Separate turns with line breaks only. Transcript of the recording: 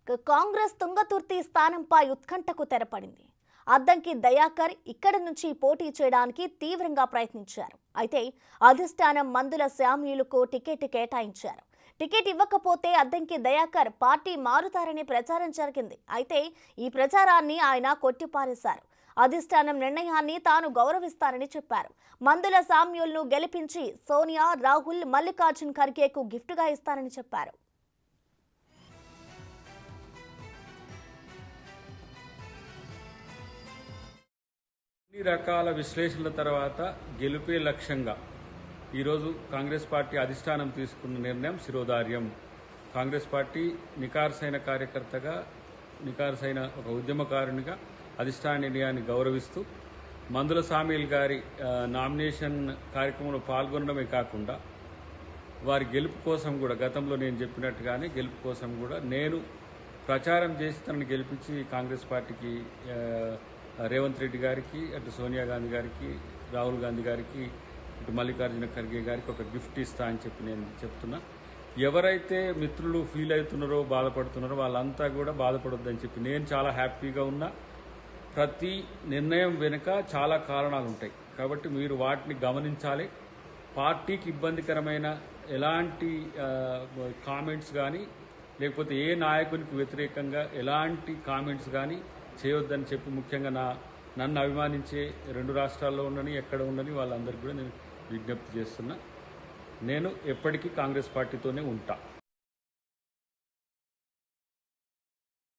క- కాంగ్రెస్ తుంగతుర్తి స్థానంపై ఉత్కంఠకు తెరపడింది అద్దంకి దయాకర్ ఇక్కడి నుంచి పోటీ చేయడానికి తీవ్రంగా ప్రయత్నించారు అయితే అధిష్టానం మందుల శామ్యులకు టికెట్ కేటాయించారు టికెట్ ఇవ్వకపోతే అద్దంకి దయాకర్ పార్టీ మారుతారనే ప్రచారం జరిగింది అయితే ఈ ప్రచారాన్ని ఆయన కొట్టిపారేశారు అధిష్టానం నిర్ణయాన్ని తాను గౌరవిస్తానని చెప్పారు మందుల సామ్యుల్ను గెలిపించి సోనియా రాహుల్ మల్లికార్జున్ ఖర్గేకు గిఫ్ట్గా ఇస్తానని చెప్పారు
అన్ని రకాల విశ్లేషణల తర్వాత గెలుపే లక్ష్యంగా ఈరోజు కాంగ్రెస్ పార్టీ అధిష్టానం తీసుకున్న నిర్ణయం శిరోధార్యం కాంగ్రెస్ పార్టీ నికార్సైన కార్యకర్తగా నికార్సైన ఒక ఉద్యమకారునిగా అధిష్టాన నిర్ణయాన్ని గౌరవిస్తూ మందుల సామీల్ గారి ఆ, నామినేషన్ కార్యక్రమంలో పాల్గొనడమే కాకుండా వారి గెలుపు కోసం కూడా గతంలో నేను చెప్పినట్టుగానే గెలుపు కోసం కూడా నేను ప్రచారం చేసి తనని గెలిపించి కాంగ్రెస్ పార్టీకి ఆ, రేవంత్ రెడ్డి గారికి అటు సోనియా గాంధీ గారికి రాహుల్ గాంధీ గారికి ఇటు మల్లికార్జున ఖర్గే గారికి ఒక గిఫ్ట్ ఇస్తా అని చెప్పి నేను చెప్తున్నా ఎవరైతే మిత్రులు ఫీల్ అవుతున్నారో బాధపడుతున్నారో వాళ్ళంతా కూడా బాధపడొద్దని చెప్పి నేను చాలా హ్యాపీగా ఉన్నా ప్రతి నిర్ణయం వెనుక చాలా కారణాలు ఉంటాయి కాబట్టి మీరు వాటిని గమనించాలి పార్టీకి ఇబ్బందికరమైన ఎలాంటి కామెంట్స్ కానీ లేకపోతే ఏ నాయకునికి వ్యతిరేకంగా ఎలాంటి కామెంట్స్ కానీ చేయొద్దని చెప్పి ముఖ్యంగా నా నన్ను అభిమానించే రెండు రాష్ట్రాల్లో ఉండని ఎక్కడ ఉండని వాళ్ళందరికీ కూడా నేను విజ్ఞప్తి చేస్తున్నా నేను ఎప్పటికీ కాంగ్రెస్ పార్టీతోనే ఉంటా